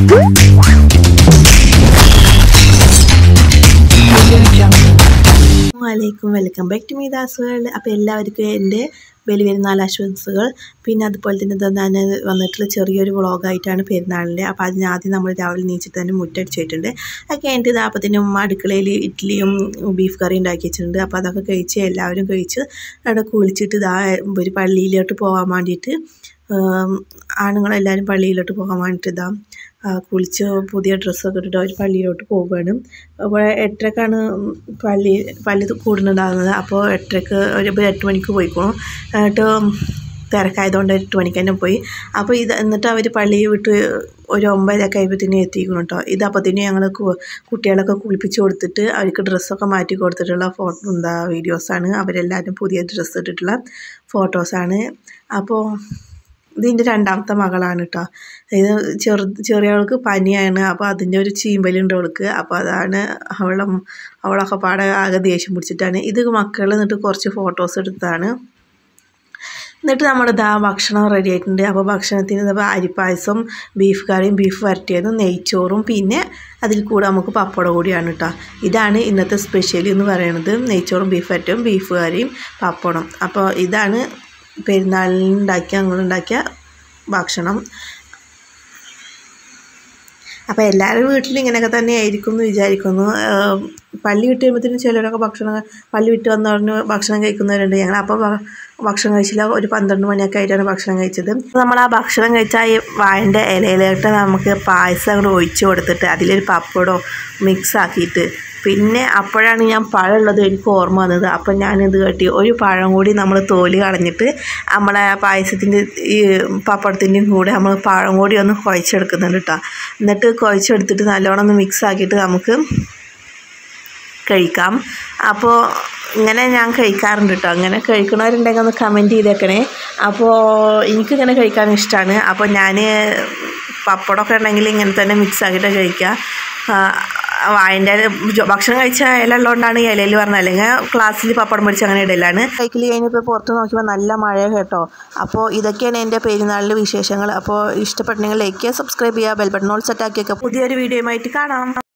വലൈക്കും welcome back to Midas world അപ്പോൾ എല്ലാവർക്കും എൻ്റെ വലിയ പെരുന്നാൾ ആശംസകൾ പിന്നെ അതുപോലെ തന്നെ ഇത് ഞാൻ വന്നിട്ടുള്ള ചെറിയൊരു വ്ളോഗായിട്ടാണ് പെരുന്നാളിൻ്റെ അപ്പോൾ അതിന് ആദ്യം നമ്മൾ രാവിലെ നീച്ചിട്ട് തന്നെ മുറ്റടിച്ചിട്ടുണ്ട് അത് കഴിഞ്ഞിട്ട് ഇതാപ്പത്തിന് ഉമ്മ അടുക്കളയിൽ ഇഡ്ഡലിയും ബീഫ് കറി ഉണ്ടാക്കി വെച്ചിട്ടുണ്ട് അപ്പോൾ അതൊക്കെ കഴിച്ച് എല്ലാവരും കഴിച്ച് അവിടെ കുളിച്ചിട്ട് ഇതാ ഒരു പള്ളിയിലോട്ട് പോകാൻ വേണ്ടിയിട്ട് ആണുങ്ങളെല്ലാവരും പള്ളിയിലോട്ട് പോകാൻ വേണ്ടിയിട്ട് ഇതാ ആ, കുളിച്ച് പുതിയ ഡ്രസ്സൊക്കെ ഇട്ടിട്ട് അവർ പള്ളിയിലോട്ട് പോവുകയാണ് അപ്പോൾ എട്ടരക്കാണ് പള്ളി പള്ളി കൂടുന്നുണ്ടാകുന്നത് അപ്പോൾ എട്ടരക്ക് ഒരു ഇപ്പോൾ എട്ട് മണിക്ക് പോയിക്കോളും എന്നിട്ട് തിരക്കായതുകൊണ്ട് എട്ട് മണിക്ക് തന്നെ പോയി അപ്പോൾ ഇത് എന്നിട്ട് അവർ പള്ളി വിട്ട് ഒരു ഒമ്പതൊക്കെ ആയപ്പോഴത്തേനും എത്തിക്കണം കേട്ടോ ഇത് അപ്പോഴത്തേനും ഞങ്ങൾ കുട്ടികളൊക്കെ കുളിപ്പിച്ച് കൊടുത്തിട്ട് അവർക്ക് ഡ്രസ്സൊക്കെ മാറ്റി കൊടുത്തിട്ടുള്ള ഫോട്ടോ എന്താ വീഡിയോസാണ് അവരെല്ലാവരും പുതിയ ഡ്രസ്സ് ഇട്ടിട്ടുള്ള ഫോട്ടോസാണ് അപ്പോൾ ഇതിൻ്റെ രണ്ടാമത്തെ മകളാണ് കേട്ടോ ഇത് ചെറു ചെറിയവൾക്ക് പനിയാണ് അപ്പോൾ അതിൻ്റെ ഒരു ചീമ്പലുണ്ട് അവൾക്ക് അപ്പോൾ അതാണ് അവളെ അവളൊക്കെ പാടെ ആകെ ദേഷ്യം പിടിച്ചിട്ടാണ് ഇത് മക്കൾ എന്നിട്ട് കുറച്ച് ഫോട്ടോസ് എടുത്താണ് എന്നിട്ട് നമ്മുടെ ഇതാ ഭക്ഷണം റെഡി ആയിട്ടുണ്ട് അപ്പോൾ ഭക്ഷണത്തിന് ഇതാ അരിപ്പായസം ബീഫ് കറിയും ബീഫ് വരട്ടിയതും നെയ്ച്ചോറും പിന്നെ അതിൽ കൂടെ നമുക്ക് പപ്പടം കൂടിയാണ് കേട്ടോ ഇതാണ് ഇന്നത്തെ സ്പെഷ്യൽ എന്ന് പറയുന്നത് നെയ്ച്ചോറും ബീഫ് വരട്ടിയും ബീഫ് കറിയും പപ്പടം അപ്പോൾ ഇതാണ് പെരുന്നാളിന് ഉണ്ടാക്കിയ ഞങ്ങളുണ്ടാക്കിയ ഭക്ഷണം അപ്പോൾ എല്ലാവരും വീട്ടിൽ ഇങ്ങനെയൊക്കെ തന്നെ ആയിരിക്കും എന്ന് വിചാരിക്കുന്നു ആഹ് പള്ളി വിട്ട് കഴിയുമ്പോഴത്തേനും ചിലരൊക്കെ ഭക്ഷണം പള്ളി വിട്ട് വന്ന ഉടനെ ഭക്ഷണം കഴിക്കുന്നവരുണ്ട് ഞങ്ങൾ അപ്പോൾ ഭക്ഷണം കഴിച്ചില്ല ഒരു പന്ത്രണ്ട് മണിയൊക്കെ ആയിട്ടാണ് ഭക്ഷണം കഴിച്ചത് നമ്മൾ ആ ഭക്ഷണം കഴിച്ച ഈ വാഴൻ്റെ ഇലയിലോട്ട് നമുക്ക് പായസം അങ്ങോട്ട് ഒഴിച്ച് കൊടുത്തിട്ട് അതിലൊരു പപ്പടോ മിക്സ് ആക്കിയിട്ട് പിന്നെ അപ്പോഴാണ് ഞാൻ പഴമുള്ളത് എനിക്ക് ഓർമ്മ വന്നത് അപ്പം ഞാനിത് കെട്ടി ഒരു പഴം കൂടി നമ്മൾ തോല് കളഞ്ഞിട്ട് നമ്മളെ പായസത്തിൻ്റെ ഈ പപ്പടത്തിൻ്റെയും കൂടെ നമ്മൾ പഴം കൂടി ഒന്ന് കുഴച്ചെടുക്കുന്നുണ്ട് കേട്ടോ എന്നിട്ട് കുഴച്ചെടുത്തിട്ട് നല്ലോണം ഒന്ന് മിക്സ് ആക്കിയിട്ട് നമുക്ക് കഴിക്കാം അപ്പോൾ ഇങ്ങനെ ഞാൻ കഴിക്കാറുണ്ട് കേട്ടോ അങ്ങനെ കഴിക്കണവരുണ്ടെങ്കിൽ ഒന്ന് കമൻറ്റ് ചെയ്തേക്കണേ അപ്പോൾ എനിക്കിങ്ങനെ കഴിക്കാൻ ഇഷ്ടമാണ് അപ്പോൾ ഞാൻ പപ്പടമൊക്കെ ഉണ്ടെങ്കിൽ ഇങ്ങനെ തന്നെ മിക്സ് ആക്കിയിട്ട് കഴിക്കുക വായൻ്റെ ഭക്ഷണം കഴിച്ച ഇല ഉള്ളതുകൊണ്ടാണ് ഈ ഇലയിൽ പറഞ്ഞത് അല്ലെങ്കിൽ ക്ലാസ്സിൽ പപ്പടം പിടിച്ച് അങ്ങനെ ഇടലാണ് സൈക്കിൾ കഴിഞ്ഞപ്പോൾ പുറത്ത് നോക്കിയപ്പോൾ നല്ല മഴ കേട്ടോ അപ്പോൾ ഇതൊക്കെയാണ് എൻ്റെ പെരുന്നാളിലെ വിശേഷങ്ങൾ അപ്പോൾ ഇഷ്ടപ്പെട്ടെങ്കിൽ ലൈക്ക് ചെയ്യുക സബ്സ്ക്രൈബ് ചെയ്യുക ബെൽ ബട്ടൺ ഓൾ സെറ്റ് ആക്കിയൊക്കെ പുതിയൊരു വീഡിയോയുമായിട്ട് കാണാം